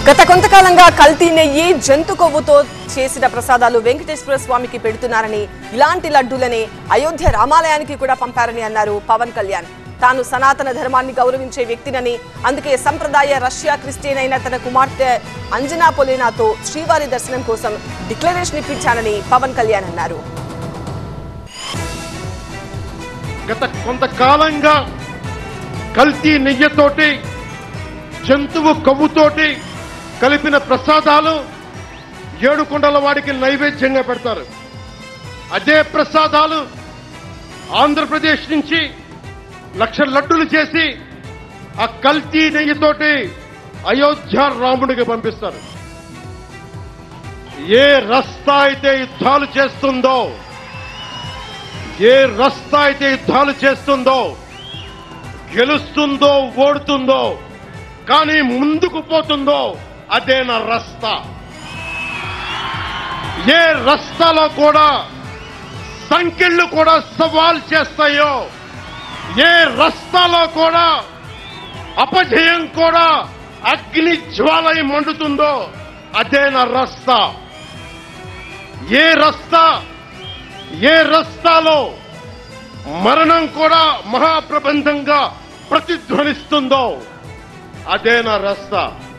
గత కొంతకాలంగా కల్తీ నెయ్యి జంతు కొవ్వుతో చేసిన ప్రసాదాలు వెంకటేశ్వర స్వామికి పెడుతున్నారని ఇలాంటి లడ్డూలనే అయోధ్య రామాలయానికి కూడా పంపారని అన్నారు పవన్ కళ్యాణ్ తాను సనాతన ధర్మాన్ని గౌరవించే వ్యక్తినని అందుకే సంప్రదాయ రష్యా క్రిస్టియన్ అయిన తన కుమార్తె అంజనా పొలేనాతో శ్రీవారి దర్శనం కోసం డిక్లరేషన్ ఇప్పించానని పవన్ కళ్యాణ్ అన్నారు గత కొంతకాలంగా కల్తీ నెయ్యితోటి జంతువు కొవ్వుతోటి కలిపిన ప్రసాదాలు ఏడుకొండల వాడికి నైవేద్యంగా పెడతారు అదే ప్రసాదాలు ఆంధ్రప్రదేశ్ నుంచి లక్ష లడ్డులు చేసి ఆ కల్తీ నెయ్యితోటి అయోధ్య రాముడికి పంపిస్తారు ఏ రస్తా అయితే యుద్ధాలు చేస్తుందో ఏ రస్తా అయితే యుద్ధాలు చేస్తుందో గెలుస్తుందో ఓడుతుందో కానీ ముందుకు పోతుందో అదే నా రస్తా ఏ రస్తాలో కూడా సంఖ్యలు కూడా సవాల్ చేస్తాయో ఏ రస్తాలో కూడా అపజయం కూడా అగ్ని జ్వాలై మండుతుందో అదే నా రస్తా ఏ రస్తా ఏ రస్తాలో మరణం కూడా మహాప్రబంధంగా ప్రతిధ్వనిస్తుందో అదే నా రస్తా